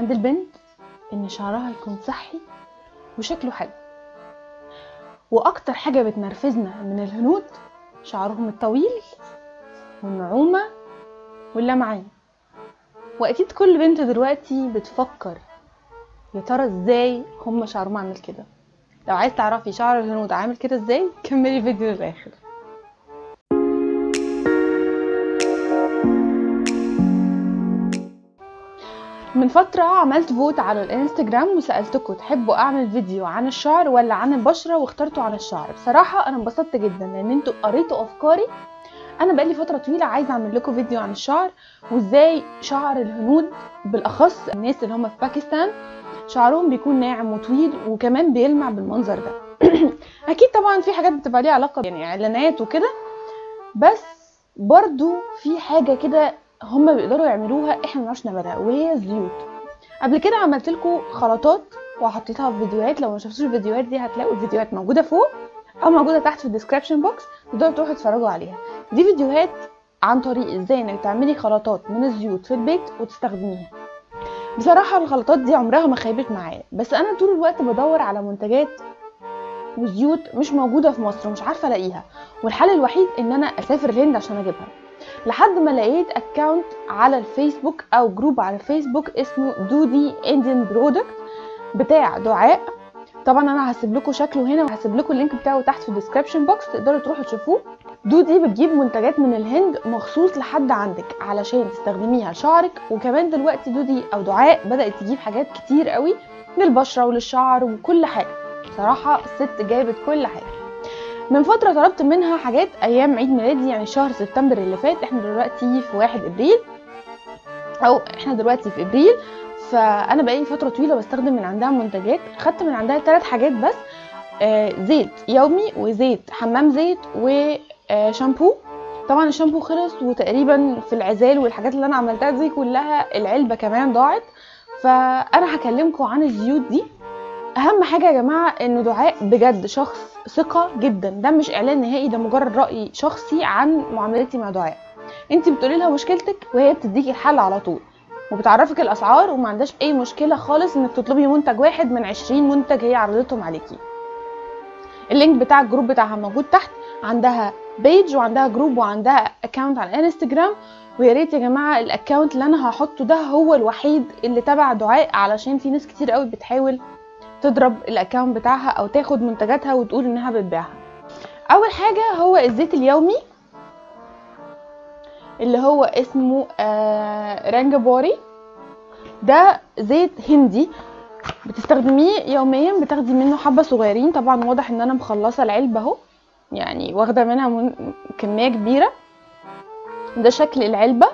عند البنت ان شعرها يكون صحي وشكله حلو واكتر حاجه بتنرفزنا من الهنود شعرهم الطويل والنعومه واللمعان واكيد كل بنت دلوقتي بتفكر يا ترى ازاي هم شعرهم عامل كده لو عايز تعرفي شعر الهنود عامل كده ازاي كملي الفيديو للاخر من فترة عملت فوت على الانستجرام وسألتكم تحبوا اعمل فيديو عن الشعر ولا عن البشرة واخترتوا عن الشعر بصراحة انا انبسطت جدا لان انتوا قريتوا افكاري انا بقالي فترة طويلة عايزة اعمل لكم فيديو عن الشعر وازاي شعر الهنود بالاخص الناس اللي هم في باكستان شعرهم بيكون ناعم وطويل وكمان بيلمع بالمنظر ده اكيد طبعا في حاجات بتبقى ليها علاقة يعني اعلانات وكده بس برضو في حاجة كده هم بيقدروا يعملوها احنا مبنعرفش نعملها وهي الزيوت قبل كده عملت لكم خلطات وحطيتها في فيديوهات لو ما شفتوش الفيديوهات دي هتلاقوا الفيديوهات موجوده فوق او موجوده تحت في الديسكربشن بوكس تقدروا تروحوا تتفرجوا عليها دي فيديوهات عن طريق ازاي انك تعملي خلطات من الزيوت في البيت وتستخدميها بصراحه الخلطات دي عمرها ما خيبت معايا بس انا طول الوقت بدور على منتجات وزيوت مش موجوده في مصر ومش عارفه الاقيها والحل الوحيد ان انا اسافر الهند عشان اجيبها لحد ما لقيت اكونت على الفيسبوك او جروب على الفيسبوك اسمه دودي انديان برودكت بتاع دعاء طبعا انا هسيب لكم شكله هنا وهسيب لكم اللينك بتاعه تحت في الديسكربشن بوكس تقدروا تروحوا تشوفوه دودي بتجيب منتجات من الهند مخصوص لحد عندك علشان تستخدميها لشعرك وكمان دلوقتي دودي او دعاء بدات تجيب حاجات كتير قوي للبشره وللشعر وكل حاجه بصراحه الست جابت كل حاجه من فتره طلبت منها حاجات ايام عيد ميلادي يعني شهر سبتمبر اللي فات احنا دلوقتي في واحد ابريل او احنا دلوقتي في ابريل فانا بقالي فتره طويله بستخدم من عندها منتجات خدت من عندها ثلاث حاجات بس آه زيت يومي وزيت حمام زيت وشامبو طبعا الشامبو خلص وتقريبا في العزال والحاجات اللي انا عملتها دي كلها العلبه كمان ضاعت فانا هكلمكم عن الزيوت دي اهم حاجه يا جماعه ان دعاء بجد شخص ثقه جدا ده مش اعلان نهائي ده مجرد راي شخصي عن معاملتي مع دعاء انت بتقولي لها مشكلتك وهي بتديكي الحل على طول وبتعرفك الاسعار وما عندهاش اي مشكله خالص انك تطلبي منتج واحد من 20 منتج هي عرضتهم عليكي اللينك بتاع الجروب بتاعها موجود تحت عندها بيج وعندها جروب وعندها اكونت على الانستجرام ويا ريت يا جماعه الاكونت اللي انا هحطه ده هو الوحيد اللي تبع دعاء علشان في ناس كتير قوي بتحاول تضرب الاكونت بتاعها او تاخد منتجاتها وتقول انها بتبيعها اول حاجه هو الزيت اليومي اللي هو اسمه آه رانجابوري ده زيت هندي بتستخدميه يوميا بتاخدي منه حبه صغيرين طبعا واضح ان انا مخلصه العلبه اهو يعني واخده منها من كميه كبيره ده شكل العلبه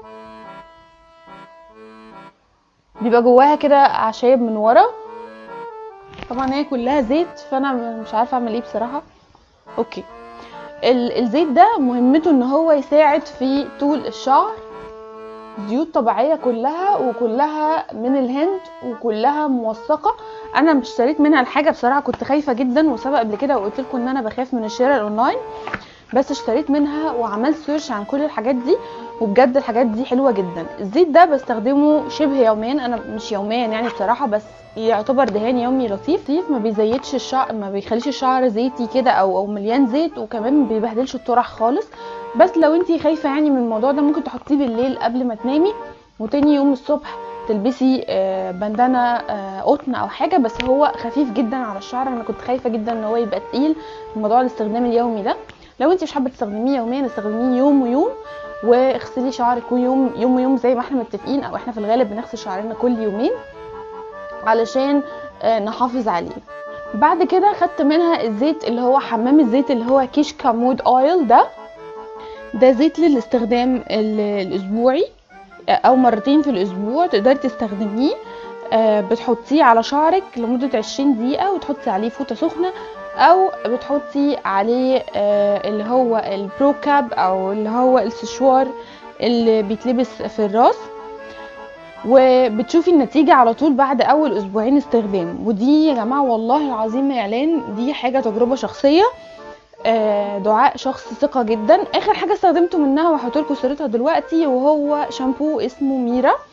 بيبقى جواها كده اعشاب من ورا طبعا هي كلها زيت فانا مش عارفه اعمل ايه بصراحه اوكي الزيت ده مهمته ان هو يساعد في طول الشعر زيوت طبيعيه كلها وكلها من الهند وكلها موثقه انا مش اشتريت منها الحاجه بصراحه كنت خايفه جدا وسبق قبل كده وقلت لكم ان انا بخاف من الشراء الاونلاين بس اشتريت منها وعملت سيرش عن كل الحاجات دي وبجد الحاجات دي حلوه جدا الزيت ده بستخدمه شبه يوميا انا مش يوميا يعني بصراحه بس يعتبر دهان يومي لطيف لطيف ما بيزيدش الشعر ما بيخليش الشعر زيتي كده او او مليان زيت وكمان ما بيبهدلش الطرح خالص بس لو انتي خايفه يعني من الموضوع ده ممكن تحطيه بالليل قبل ما تنامي وتاني يوم الصبح تلبسي بندانه قطن او حاجه بس هو خفيف جدا على الشعر انا كنت خايفه جدا ان هو يبقى تقيل في موضوع الاستخدام اليومي ده لو انت مش حابه تستخدميه يوميا استخدميه يوم ويوم واغسلي شعرك يوم يوم ويوم زي ما احنا متفقين او احنا في الغالب بنغسل شعرنا كل يومين علشان نحافظ عليه بعد كده خدت منها الزيت اللي هو حمام الزيت اللي هو كيش كامود اويل ده ده زيت للاستخدام الاسبوعي او مرتين في الاسبوع تقدري تستخدميه بتحطيه على شعرك لمدة 20 دقيقة وتحطي عليه فوطة سخنة او بتحطي عليه اللي هو البرو كاب او اللي هو السشوار اللي بيتلبس في الراس وبتشوفي النتيجة على طول بعد أول أسبوعين استخدام ودي يا جماعة والله العظيم إعلان دي حاجة تجربة شخصية آه، دعاء شخص ثقة جدا آخر حاجة استخدمته منها وهحط لكم صورتها دلوقتي وهو شامبو اسمه ميرا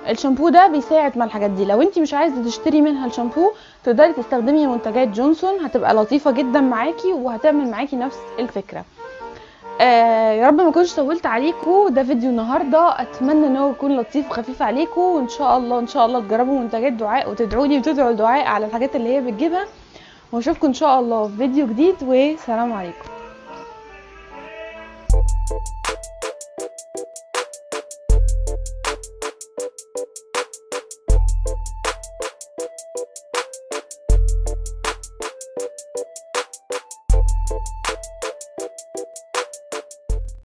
الشامبو ده بيساعد مع الحاجات دي لو انت مش عايزه تشتري منها الشامبو تقدري تستخدمي منتجات جونسون هتبقى لطيفه جدا معاكي وهتعمل معاكي نفس الفكره آه يا رب ما كنتش طولت عليكم ده فيديو النهارده اتمنى ان هو يكون لطيف وخفيف عليكم وان شاء الله ان شاء الله تجربوا منتجات دعاء وتدعوا لي وتدعوا دعاء على الحاجات اللي هي بتجيبها واشوفكم ان شاء الله في فيديو جديد وسلام عليكم